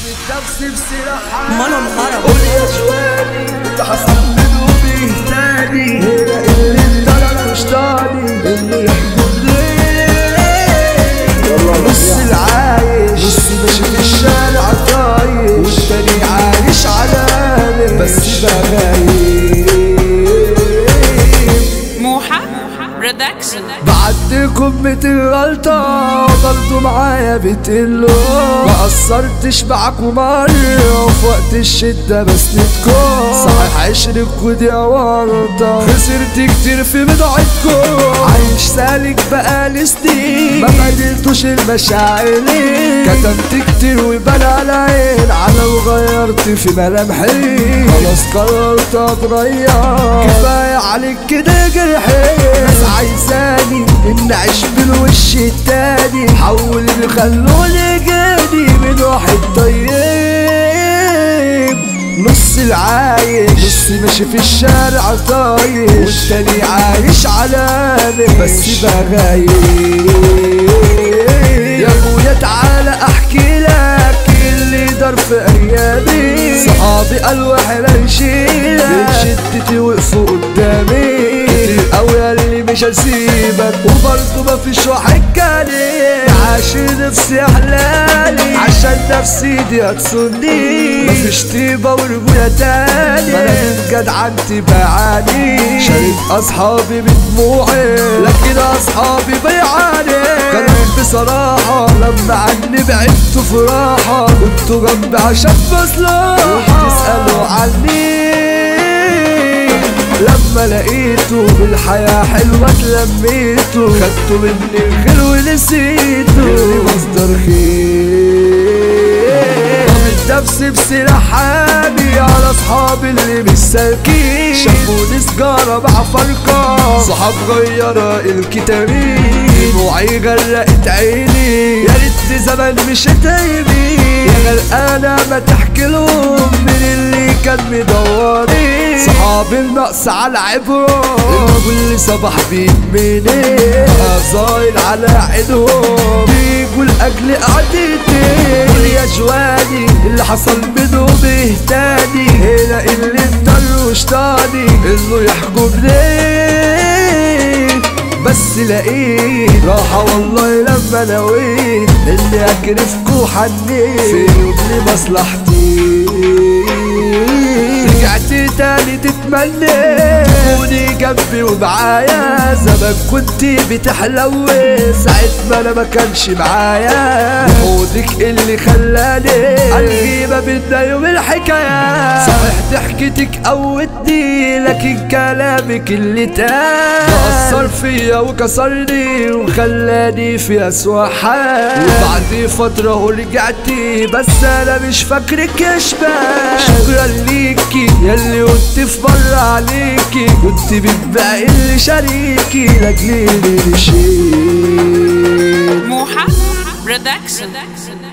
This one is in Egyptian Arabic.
نفسي بسلاحة مالو الهرب قول يا جواني انت هصمد وبيهتاني هنا اللي انت انا مش طاني اللي يحكم نص العايش نص ماشي في الشارع طايش والتاني عايش على بس بقى غايب موحة برودكشن بعدكم ميت الغلطة برضو معايا بتقلوا ما قصرتش معاكم مرة وفي وقت الشدة بسندكم صحيح عشركوا دي ورطة خسرت كتير في بضاعتكم عايش سالك بقالي سنين ما بدلتوش المشاعري كتمت كتير وبان على عين على وغيرت في ملامحي خلاص قررت اتغير كفاية عليك كده جرحي ناس عايزاني ان اعيش بالوش التاني حول اللي خلوني جاني من واحد طيب نص العايش نص ماشي في الشارع طايش والتاني عايش على بس بقى غايب يا ابويا تعالى احكي لك اللي دار في ايامي صحابي قالوا احنا نشيلك من شدتي وقفوا قدامي كتير قوي اللي مش هسيبك وبرضه مفيش واحد جالي عاشر نفسي احلالي عشان نفسي دي هتصني مفيش طيبة ورجولة تاني بلد جدعنتي بعاني شارك اصحابي بدموعي لكن اصحابي بيعاني كانت بصراحة لما عني بعدتوا في راحة كنتوا جنبي عشان مصلحة تسألوا عني لما لقيته بالحياة حلوة اتلميته خدته مني الخير ونسيته اللي مصدر خير ضامن نفسي بسلاح حامي على اصحابي اللي مش سالكين شافوني سجارة مع فرقة صحاب غيرة الكتابين دموعي غرقت عيني يا ريت زمان مش تايبي يا غرقانة ما تحكي لهم من اللي كان مدوري صحابي النقص على عبرهم كل صباح بيدمني صايل على عينهم بيجوا لاجل قعدتي قول يا جواني اللي حصل منه بيهتاني هنا اللي انت تاني انه يحكم ليه بس لقيت راحة والله لما نويت اني اكرفكوا حنيت في يوم لمصلحتي رجعت تاني تتمنى تكوني جنبي ومعايا زمان كنت بتحلوي ساعة ما انا ما كانش معايا وحودك اللي خلاني الغي ما بينا يوم الحكاية صحيح ضحكتك قوتني لكن كلامك اللي تاه أثر فيا وكسرني وخلاني في أسوأ حال وبعد فترة رجعتي بس أنا مش فاكرك يا شباب شكرا ليكي ياللي كنت في مرة عليكي كنت بتبقى اللي شريكي لاجلي اللي شيء موحة برودكشن